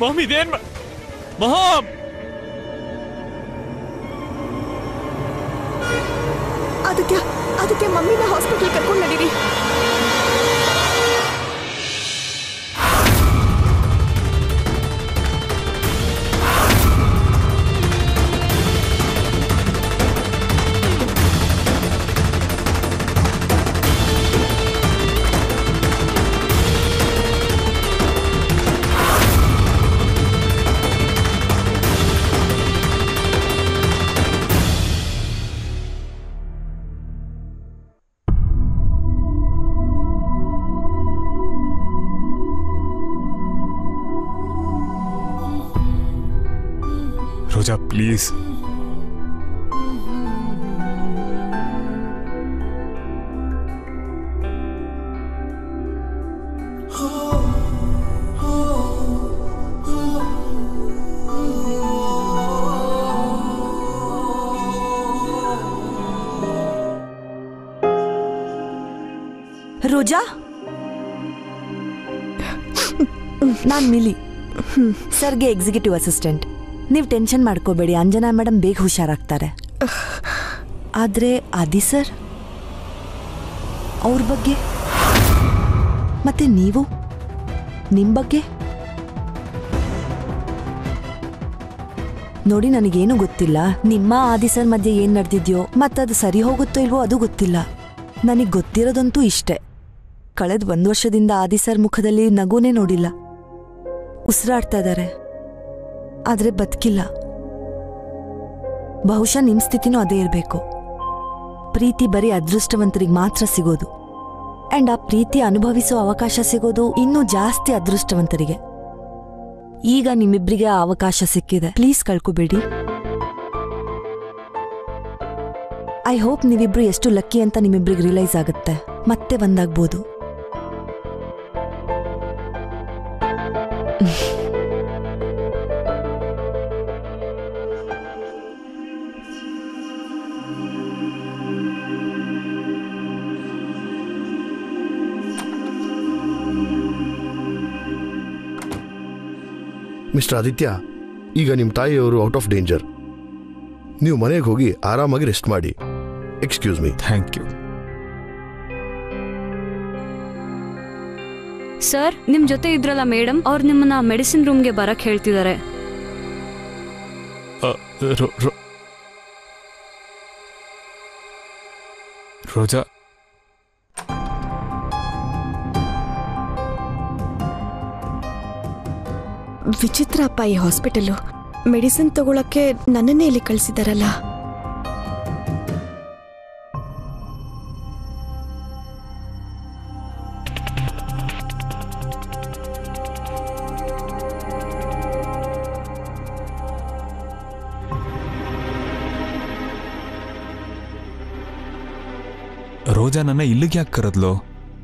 Ma'am ಇದೇನ್ ಮಾ- ma'am Aditya Aditya ಮಮ್ಮಿನ ಹಾಸ್ಪಿಟಲ್ ಕರ್ಕೊಂಡು ನಡೀರಿ ರೋಜಾ ಪ್ಲೀಸ್ ರೋಜಾ ನಾನು ಮಿಲಿ ಸರ್ಗೆ ಎಕ್ಸಿಕ್ಯೂಟಿವ್ ಅಸಿಸ್ಟೆಂಟ್ ನೀವು ಟೆನ್ಷನ್ ಮಾಡ್ಕೋಬೇಡಿ ಅಂಜನಾ ಮೇಡಮ್ ಬೇಗ ಹುಷಾರಾಗ್ತಾರೆ ಆದರೆ ಆದಿ ಸರ್ ಅವ್ರ ಬಗ್ಗೆ ಮತ್ತೆ ನೀವು ನಿಮ್ಮ ಬಗ್ಗೆ ನೋಡಿ ನನಗೇನು ಗೊತ್ತಿಲ್ಲ ನಿಮ್ಮ ಆದಿ ಸರ್ ಮಧ್ಯೆ ಏನು ನಡೆದಿದ್ಯೋ ಮತ್ತದು ಸರಿ ಹೋಗುತ್ತೋ ಇಲ್ವೋ ಅದು ಗೊತ್ತಿಲ್ಲ ನನಗೆ ಗೊತ್ತಿರೋದಂತೂ ಇಷ್ಟೇ ಕಳೆದ ಒಂದು ವರ್ಷದಿಂದ ಆದಿ ಸರ್ ಮುಖದಲ್ಲಿ ನಗುನೇ ನೋಡಿಲ್ಲ ಉಸಿರಾಡ್ತಾ ಇದ್ದಾರೆ ಆದರೆ ಬದುಕಿಲ್ಲ ಬಹುಶಃ ನಿಮ್ಮ ಸ್ಥಿತಿನೂ ಅದೇ ಇರಬೇಕು ಪ್ರೀತಿ ಬರೀ ಅದೃಷ್ಟವಂತರಿಗೆ ಮಾತ್ರ ಸಿಗೋದು ಆ್ಯಂಡ್ ಆ ಪ್ರೀತಿ ಅನುಭವಿಸೋ ಅವಕಾಶ ಸಿಗೋದು ಇನ್ನೂ ಜಾಸ್ತಿ ಅದೃಷ್ಟವಂತರಿಗೆ ಈಗ ನಿಮ್ಮಿಬ್ಬರಿಗೆ ಆ ಅವಕಾಶ ಸಿಕ್ಕಿದೆ ಪ್ಲೀಸ್ ಕಳ್ಕೊಬೇಡಿ ಐ ಹೋಪ್ ನೀವಿಬ್ರು ಎಷ್ಟು ಲಕ್ಕಿ ಅಂತ ನಿಮ್ಮಿಬ್ರಿಗೆ ರಿಯಲೈಸ್ ಆಗುತ್ತೆ ಮತ್ತೆ ಒಂದಾಗ್ಬೋದು ಮಿಸ್ಟರ್ ಆದಿತ್ಯ ಈಗ ನಿಮ್ಮ ತಾಯಿಯವರು ಔಟ್ ಆಫ್ ಡೇಂಜರ್ ನೀವು ಮನೆಗೆ ಹೋಗಿ ಆರಾಮಾಗಿ ರೆಸ್ಟ್ ಮಾಡಿ excuse me thank you sir ನಿಮ್ ಜೊತೆ ಇದ್ರಲ್ಲ ಮೇಡಮ್ ಅವ್ರು ನಿಮ್ಮನ್ನ ಮೆಡಿಸಿನ್ ರೂಮ್ಗೆ ಬರಕ್ ಹೇಳ್ತಿದ್ದಾರೆ ರೋ- ರೋ- ರೋಜಾ ವಿಚಿತ್ರ ಅಪ್ಪ ಈ ಹಾಸ್ಪಿಟಲ್ಲು ಮೆಡಿಸಿನ್ ತಗೊಳಕ್ಕೆ ನನ್ನನ್ನೇ ಇಲ್ಲಿ ಕಳಿಸಿದಾರಲ್ಲ ರೋಜಾ ನನ್ನ ಇಲ್ಲಿಗೆ ಯಾಕೆ ಕರೆದ್ಲು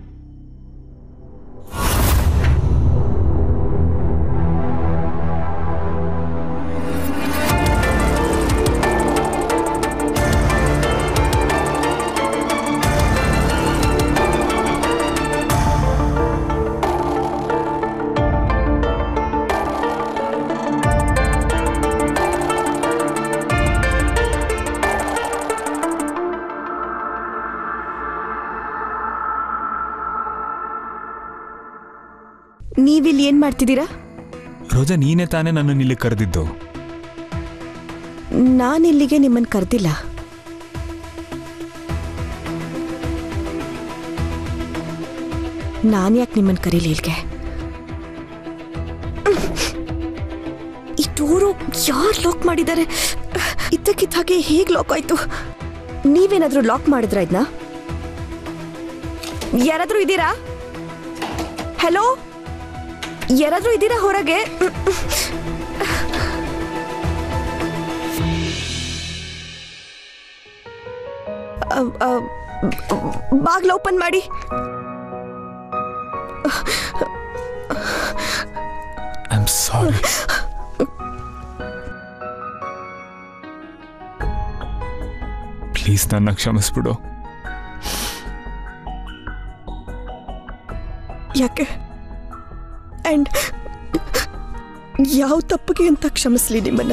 ನೀವಿಲ್ಲಿ ಏನ್ ಮಾಡ್ತಿದ್ದೀರಾ ರೋಜಾ ನೀನೇ ತಾನೇ ನನ್ನನ್ನು ಇಲ್ಲಿ ಕರೆದಿದ್ದು ನಾನಿಲ್ಲಿಗೆ ನಿಮ್ಮನ್ನ ಕರೆದಿಲ್ಲ ನಾನು ಯಾಕೆ ನಿಮ್ಮನ್ನ ಕರೀಲಿ ಇಲ್ಲಿಗೆ ಈ ಡೋರು ಯಾರು ಲಾಕ್ ಮಾಡಿದ್ದಾರೆ ಇದ್ದಕ್ಕಿದ್ದ ಹಾಗೆ ಹೇಗೆ ಲಾಕ್ ಆಯ್ತು ನೀವೇನಾದ್ರೂ ಲಾಕ್ ಮಾಡಿದ್ರ ಇದನ್ನ ಯಾರಾದ್ರೂ ಇದ್ದೀರಾ ಹಲೋ ಯಾರಾದ್ರೂ ಇದ್ದೀರಾ ಹೊರಗೆ ಬಾಗ್ಲು ಓಪನ್ ಮಾಡಿ ಐ ಆಮ್ ಸಾರಿ ಪ್ಲೀಸ್ ನನ್ನ ಕ್ಷಮಿಸ್ಬಿಡು ಯಾಕೆ ಅಂಡ್ ಯಾವ ತಪ್ಪಿಗೆ ಅಂತ ಕ್ಷಮಿಸ್ಲಿ ನಿಮ್ಮನ್ನ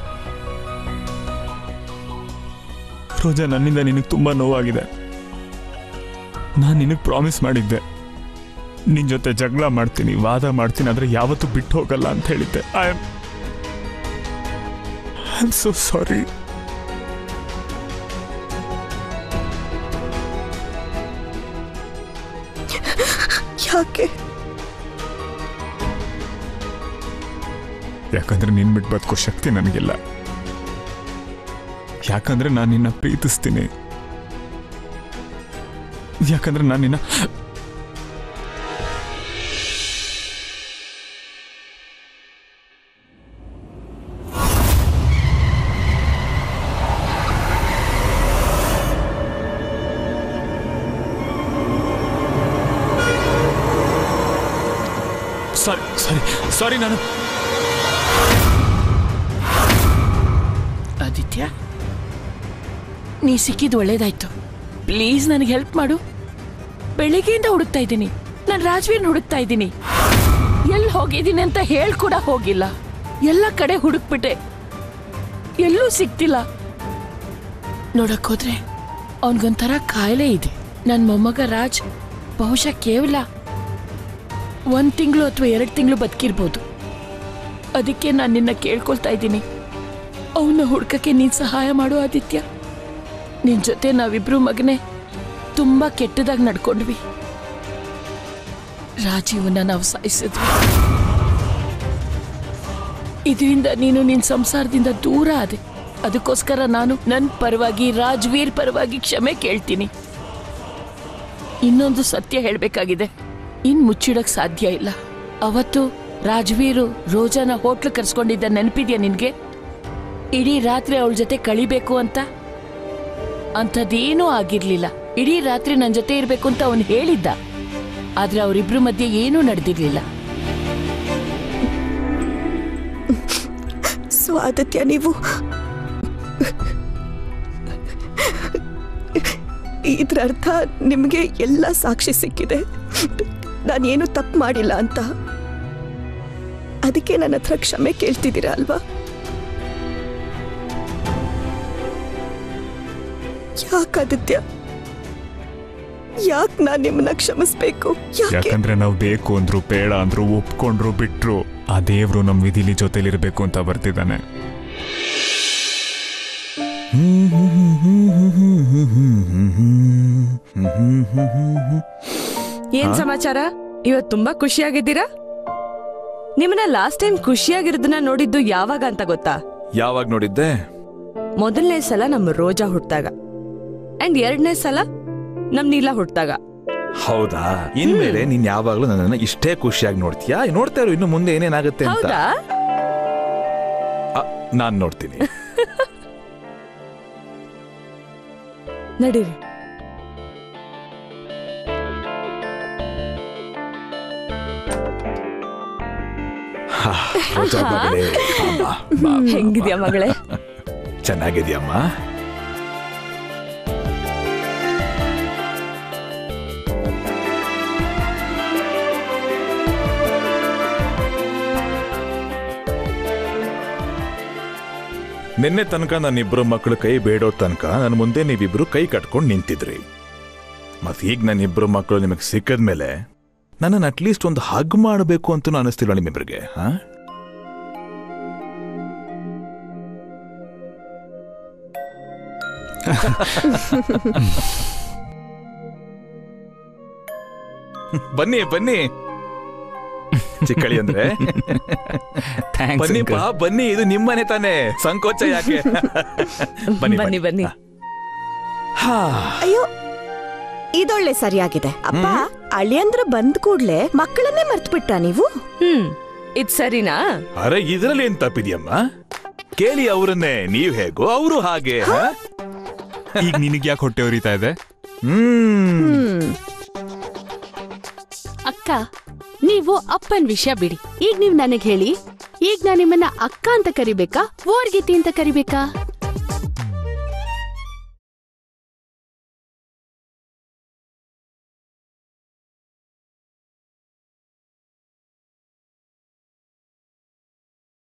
ರೋಜಾ ನನ್ನಿಂದ ನಿನಗೆ ತುಂಬ ನೋವಾಗಿದೆ ನಾನು ನಿನಗೆ ಪ್ರಾಮಿಸ್ ಮಾಡಿದ್ದೆ ನಿನ್ನ ಜೊತೆ ಜಗಳ ಮಾಡ್ತೀನಿ ವಾದ ಮಾಡ್ತೀನಿ ಆದರೆ ಯಾವತ್ತೂ ಬಿಟ್ಟು ಹೋಗಲ್ಲ ಅಂತ ಹೇಳಿದ್ದೆ I am I am so sorry ಯಾಕೆ ಯಾಕಂದ್ರೆ ನಿನ್ ಬಿಟ್ಟು ಬದುಕೋ ಶಕ್ತಿ ನನಗಿಲ್ಲ ಯಾಕಂದ್ರೆ ನಾನು ನಿನ್ನ ಪ್ರೀತಿಸ್ತೀನಿ ಯಾಕಂದ್ರೆ ನಾನು ನಿನ್ನ ಸಾರಿ ಸಾರಿ ಸಾರಿ ನಾನು ಆದಿತ್ಯ ನೀ ಸಿಕ್ಕಿದ್ದು ಒಳ್ಳೇದಾಯ್ತು ಪ್ಲೀಸ್ ನನಗೆ ಹೆಲ್ಪ್ ಮಾಡು ಬೆಳಿಗ್ಗೆಯಿಂದ ಹುಡುಕ್ತಾ ಇದ್ದೀನಿ ನಾನು ರಾಜ್ವೀರ್ನ ಹುಡುಕ್ತಾ ಇದ್ದೀನಿ ಎಲ್ಲಿ ಹೋಗಿದ್ದೀನಿ ಅಂತ ಹೇಳ್ ಕೂಡ ಹೋಗಿಲ್ಲ ಎಲ್ಲ ಕಡೆ ಹುಡುಕ್ಬಿಟ್ಟೆ ಎಲ್ಲೂ ಸಿಕ್ತಿಲ್ಲ ನೋಡಕ್ ಹೋದ್ರೆ ಅವನ್ಗೊಂಥರ ಕಾಯಿಲೆ ಇದೆ ನನ್ನ ಮೊಮ್ಮಗ ರಾಜ್ ಬಹುಶಃ ಕೇವಲ ಒಂದ್ ತಿಂಗಳು ಅಥವಾ ಎರಡು ತಿಂಗಳು ಬದುಕಿರ್ಬೋದು ಅದಕ್ಕೆ ನಾನು ನಿನ್ನ ಕೇಳ್ಕೊಳ್ತಾ ಇದ್ದೀನಿ ಅವನ್ನ ಹುಡ್ಕಕ್ಕೆ ನೀನ್ ಸಹಾಯ ಮಾಡು ಆದಿತ್ಯ ನಿನ್ ಜೊತೆ ನಾವಿಬ್ರು ಮಗನೇ ತುಂಬಾ ಕೆಟ್ಟದಾಗಿ ನಡ್ಕೊಂಡ್ವಿ ರಾಜೀವನ್ನ ನಾವು ಸಾಯಿಸಿದ್ವಿ ಇದರಿಂದ ನೀನು ನಿನ್ ಸಂಸಾರದಿಂದ ದೂರ ಆದೆ ಅದಕ್ಕೋಸ್ಕರ ನಾನು ನನ್ನ ಪರವಾಗಿ ರಾಜ್ವೀರ್ ಪರವಾಗಿ ಕ್ಷಮೆ ಕೇಳ್ತೀನಿ ಇನ್ನೊಂದು ಸತ್ಯ ಹೇಳ್ಬೇಕಾಗಿದೆ ಇನ್ ಮುಚ್ಚಿಡಕ್ ಸಾಧ್ಯ ಇಲ್ಲ ಅವತ್ತು ರಾಜ್ವೀರು ರೋಜಾನ ಹೋಟ್ಲು ಕರ್ಸ್ಕೊಂಡಿದ್ದ ನೆನಪಿದ್ಯಾ ನಿನ್ಗೆ ಇಡೀ ರಾತ್ರಿ ಅವಳ ಜೊತೆ ಕಳಿಬೇಕು ಅಂತ ಅಂಥದ್ದೇನೂ ಆಗಿರ್ಲಿಲ್ಲ ಇಡೀ ರಾತ್ರಿ ನನ್ನ ಜೊತೆ ಇರ್ಬೇಕು ಅಂತ ಅವನು ಹೇಳಿದ್ದ ಆದ್ರೆ ಅವರಿಬ್ರು ಮಧ್ಯೆ ಏನೂ ನಡೆದಿರ್ಲಿಲ್ಲ ಸ್ವಾತಂತ್ರ್ಯ ನೀವು ಇದ್ರ ಅರ್ಥ ನಿಮಗೆ ಎಲ್ಲ ಸಾಕ್ಷಿ ಸಿಕ್ಕಿದೆ ನಾನೇನು ತಪ್ಪು ಮಾಡಿಲ್ಲ ಅಂತ ಅದಕ್ಕೆ ನನ್ನ ಹತ್ರ ಕ್ಷಮೆ ಕೇಳ್ತಿದ್ದೀರಾ ಅಲ್ವಾ ಯಾಕಾದಿತ್ಯ ಯಾಕೆ ನಾನು ನಿಮ್ಮನ್ನ ಕ್ಷಮಿಸ್ಬೇಕು ಯಾಕೆ ಯಾಕಂದ್ರೆ ನಾವು ಬೇಕು ಅಂದ್ರು ಬೇಡ ಅಂದ್ರು ಒಪ್ಕೊಂಡ್ರು ಬಿಟ್ರು ಆ ದೇವ್ರು ನಮ್ಮ ವಿಧಿಲಿ ಜೊತೆಲಿರ್ಬೇಕು ಅಂತ ಬರ್ತಿದ್ದಾನೆ ಏನ್ ಸಮಾಚಾರ ಇವತ್ ತುಂಬಾ ಖುಷಿಯಾಗಿದ್ದೀರಾ ನಿಮ್ಮನ್ನ ಲಾಸ್ಟ್ ಟೈಮ್ ಖುಷಿಯಾಗಿರೋದನ್ನ ನೋಡಿದ್ದು ಯಾವಾಗ ಅಂತ ಗೊತ್ತಾ ಯಾವಾಗ ನೋಡಿದ್ದೆ ಮೊದಲನೇ ಸಲ ನಮ್ ರೋಜಾ ಹುಟ್ಟಾಗ ಅಂಡ್ ಎರಡನೇ ಸಲ ನಮ್ ನೀಲ ಹುಟ್ಟಾಗ ಹೌದಾ ಇನ್ಮೇಲೆ ನೀನ್ ಯಾವಾಗ್ಲೂ ನನ್ನನ್ನ ಇಷ್ಟೇ ಖುಷಿಯಾಗಿ ನೋಡ್ತೀಯಾ ನೋಡ್ತಾ ಇರು ಇನ್ನು ಮುಂದೆ ಏನೇನಾಗುತ್ತೆ ಅಂತ ಹೌದಾ ಆ, ನಾನ್ ನೋಡ್ತೀನಿ ನಡೀರಿ ಹಾ, ರೋಜಾ ಮಗಳೇ, ಅಮ್ಮ, ಬಾ, ಬಾ, ಹೆಂಗಿದ್ಯಾ ಬಾ. ಮಗಳೇ ಚೆನ್ನಾಗಿದ್ಯಮ್ಮ ನಿನ್ನೆ ತನಕ ನನ್ನಿಬ್ರು ಮಕ್ಕಳು ಕೈ ಬೇಡೋ ತನಕ ನನ್ನ ಮುಂದೆ ನೀವಿಬ್ರು ಕೈ ಕಟ್ಕೊಂಡು ನಿಂತಿದ್ರಿ ಮತ್ ಈಗ ನನ್ನಿಬ್ರು ಮಕ್ಕಳು ನಿಮಗೆ ಸಿಕ್ಕದ್ಮೇಲೆ ನನ್ನನ್ನು ಅಟ್ಲೀಸ್ಟ್ ಒಂದು ಹಗ್ ಮಾಡಬೇಕು ಅಂತೂ ಅನಿಸ್ತಿಲ್ಲ ನಿಮ್ಮಿಬ್ರಿಗೆ ಹಾ ಬನ್ನಿ ಬನ್ನಿ ಚಿಕ್ಕಳಿ ಅಂದ್ರೆ ಬನ್ನಿ ಬಾ ಬನ್ನಿ ಇದು ನಿಮ್ಮನೆ ತಾನೇ ಸಂಕೋಚ ಯಾಕೆ ಬನ್ನಿ ಬನ್ನಿ ಬನ್ನಿ ಹಾ ಅಯ್ಯೋ ಇದೊಳ್ಳೆ ಸರಿಯಾಗಿದೆ ಅಪ್ಪ ಅಳಿಯಂದ್ರ ಬಂದ್ ಕೂಡ್ಲೆ ಮಕ್ಕಳನ್ನೇ ಮರ್ತ್ಬಿಟ್ಟ ನೀವು ಹ್ಮ್ ಇದ್ ಸರಿನಾ ಅರೆ ಇದ್ರಲ್ಲಿ ಏನ್ ತಪ್ಪಿದ್ಯಮ್ಮ ಕೇಳಿ ಅವರನ್ನೇ ನೀವ್ ಹೇಗೋ ಅವರು ಹಾಗೆ ಹಾ? ಈಗ ನಿನಗೆ ಯಾಕೆ ಹೊಟ್ಟೆ ಉರಿತಾ ಇದೆ ಹ್ಮ್ ಹ್ಮ್ ಅಕ್ಕ ನೀವು ಅಪ್ಪನ್ ವಿಷಯ ಬಿಡಿ ಈಗ ನೀವ್ ನನಗ್ ಹೇಳಿ ಈಗ ನಾನ್ ನಿಮ್ಮನ್ನ ಅಕ್ಕ ಅಂತ ಕರಿಬೇಕಾ ಓರ್ಗಿತಿ ಅಂತ ಕರಿಬೇಕಾ